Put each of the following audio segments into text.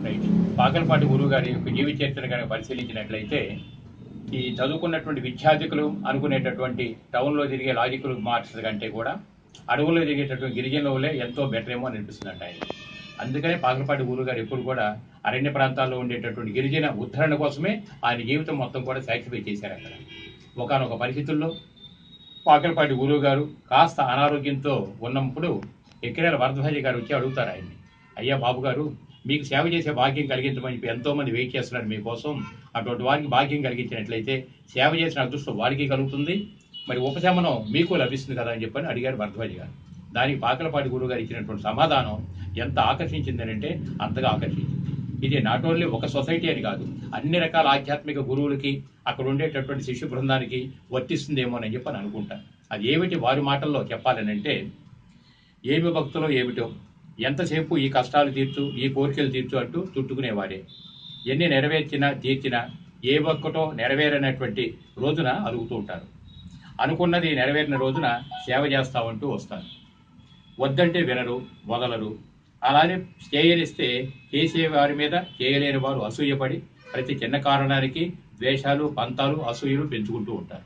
right Pakalapati గురువు గారి యొక్క జీవిత చరిత్ర కనుక పరిశీలించినట్లయితే ఈ చదువుకున్నటువంటి విద్యార్థికులు అనుకునేటటువంటి టౌన్లో తిరిగే లాజికల్ మార్క్స్ కంటే కూడా అడవుల్లో తిరిగేటటువంటి గిరిజనులే ఎంతో బెటర్ ఏమో అనిపిస్తుందంట ఆయన అందుకనే పాకలపాటి గురువు గారు ఎప్పుడు కూడా అరణ్య ప్రాంతాల్లో ఉండేటటువంటి గిరిజన ఉద్ధరణ కోసమే ఆయన జీవితం మొత్తం కూడా సాక్రిఫై చేశారు అక్కడ ఒకనొక పరిస్థితుల్లో పాకలపాటి గురువు గారు కాస్త అనారోగ్యంతో ఉన్నప్పుడు ఎక్కిరేల వరదరాజు గారు వచ్చి అడుగుతారు ఆయన్ని అయ్యా బాబు గారు మీకు సేవ చేసే భాగ్యం కలిగించమని చెప్పి ఎంతో మంది వెయిట్ చేస్తున్నారు మీకోసం అటువంటి వారికి భాగ్యం కలిగించినట్లయితే సేవ చేసిన అదృష్టం వారికి కలుగుతుంది మరి ఉపశమనం మీకు లభిస్తుంది కదా అని చెప్పని అడిగారు భరద్వాజ్ గారు దానికి పాకలపాటి గురువు గారు ఇచ్చినటువంటి సమాధానం ఎంత ఆకర్షించిందనంటే అంతగా ఆకర్షించింది ఇది నాట్ ఓన్లీ ఒక సొసైటీ అని కాదు అన్ని రకాల ఆధ్యాత్మిక గురువులకి అక్కడ ఉండేటటువంటి శిష్యు బృందానికి వర్తిస్తుందేమో అని చెప్పి అని అనుకుంటాను అది ఏమిటి వారి మాటల్లో చెప్పాలనంటే ఏమి భక్తులో ఏమిటో ఎంతసేపు ఈ కష్టాలు తీర్చు ఈ కోరికలు తీర్చు అంటూ చుట్టుకునేవాడే ఎన్ని నెరవేర్చినా తీర్చినా ఏ ఒక్కటో నెరవేరనటువంటి రోజున అలుగుతూ ఉంటారు అనుకున్నది నెరవేరిన రోజున సేవ చేస్తామంటూ వస్తారు వద్దంటే వినరు వదలరు అలానే చేయనిస్తే చేసే వారి మీద చేయలేని వారు అసూయపడి ప్రతి చిన్న కారణానికి ద్వేషాలు పంతాలు అసూయలు పెంచుకుంటూ ఉంటారు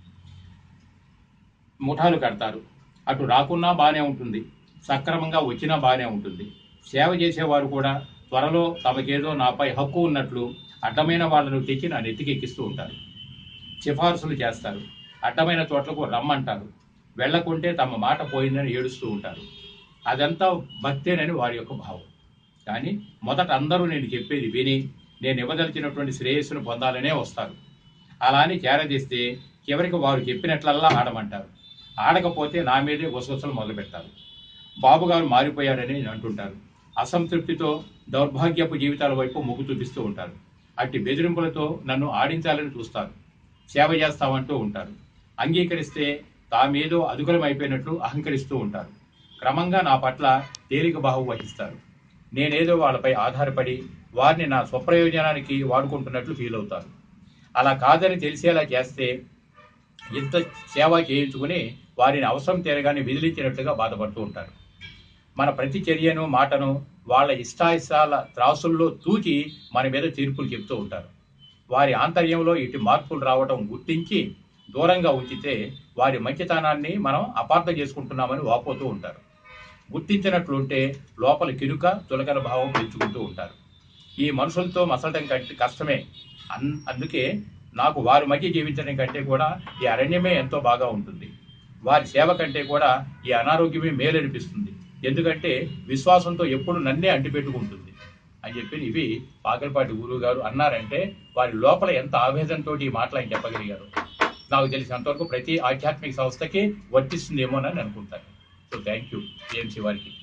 ముఠాలు కడతారు అటు రాకున్నా బాగానే ఉంటుంది సక్రమంగా వచ్చినా బాగానే ఉంటుంది సేవ చేసేవారు కూడా త్వరలో తమకేదో నాపై హక్కు ఉన్నట్లు అడ్డమైన వాళ్ళను తెచ్చి నా నెత్తికెక్కిస్తూ ఉంటారు సిఫార్సులు చేస్తారు అడ్డమైన చోట్లకు రమ్మంటారు వెళ్లకుంటే తమ మాట పోయిందని ఏడుస్తూ ఉంటారు అదంతా భక్తేనని వారి యొక్క భావం కానీ మొదట అందరూ నేను చెప్పేది విని నేను ఇవ్వదలిచినటువంటి శ్రేయస్సును పొందాలనే వస్తారు అలా అని చేరదీస్తే చివరికి వారు చెప్పినట్లల్లా ఆడమంటారు ఆడకపోతే నా మీదే గుసగుసలు మొదలు పెడతారు బాబు గారు మారిపోయాడని అంటుంటారు అసంతృప్తితో దౌర్భాగ్యపు జీవితాల వైపు మొగ్గు చూపిస్తూ ఉంటారు అట్టి బెదిరింపులతో నన్ను ఆడించాలని చూస్తారు సేవ చేస్తామంటూ ఉంటారు అంగీకరిస్తే తామేదో అదుకులం అయిపోయినట్లు అహంకరిస్తూ ఉంటారు క్రమంగా నా పట్ల తేలిక భావం వహిస్తారు నేనేదో వాళ్ళపై ఆధారపడి వారిని నా స్వప్రయోజనానికి వాడుకుంటున్నట్లు ఫీల్ అవుతారు అలా కాదని తెలిసేలా చేస్తే ఇంత సేవ చేయించుకుని వారిని అవసరం తీరగానే విదిలించినట్లుగా బాధపడుతూ ఉంటారు మన ప్రతి చర్యను మాటను వాళ్ళ ఇష్టాయిష్టాల త్రాసుల్లో తూచి మన మీద తీర్పులు చెప్తూ ఉంటారు వారి ఆంతర్యంలో ఇటు మార్పులు రావడం గుర్తించి దూరంగా ఉంచితే వారి మంచితనాన్ని మనం అపార్థం చేసుకుంటున్నామని వాపోతూ ఉంటారు గుర్తించినట్లుంటే లోపల కిరుక చులకన భావం పెంచుకుంటూ ఉంటారు ఈ మనుషులతో మసలడం కంటే కష్టమే అన్ అందుకే నాకు వారి మధ్య జీవించడం కంటే కూడా ఈ అరణ్యమే ఎంతో బాగా ఉంటుంది వారి సేవ కంటే కూడా ఈ అనారోగ్యమే మేలనిపిస్తుంది ఎందుకంటే విశ్వాసంతో ఎప్పుడు నన్నే అంటిపెట్టుకుంటుంది అని చెప్పి ఇవి పాకలపాటి గురువు గారు అన్నారంటే వారి లోపల ఎంత ఆవేదనతో ఈ మాటలు ఆయన చెప్పగలిగారు నాకు తెలిసినంతవరకు ప్రతి ఆధ్యాత్మిక సంస్థకి వర్తిస్తుందేమోనని అనుకుంటాను సో థ్యాంక్ యూ ఏఎంసీ వారికి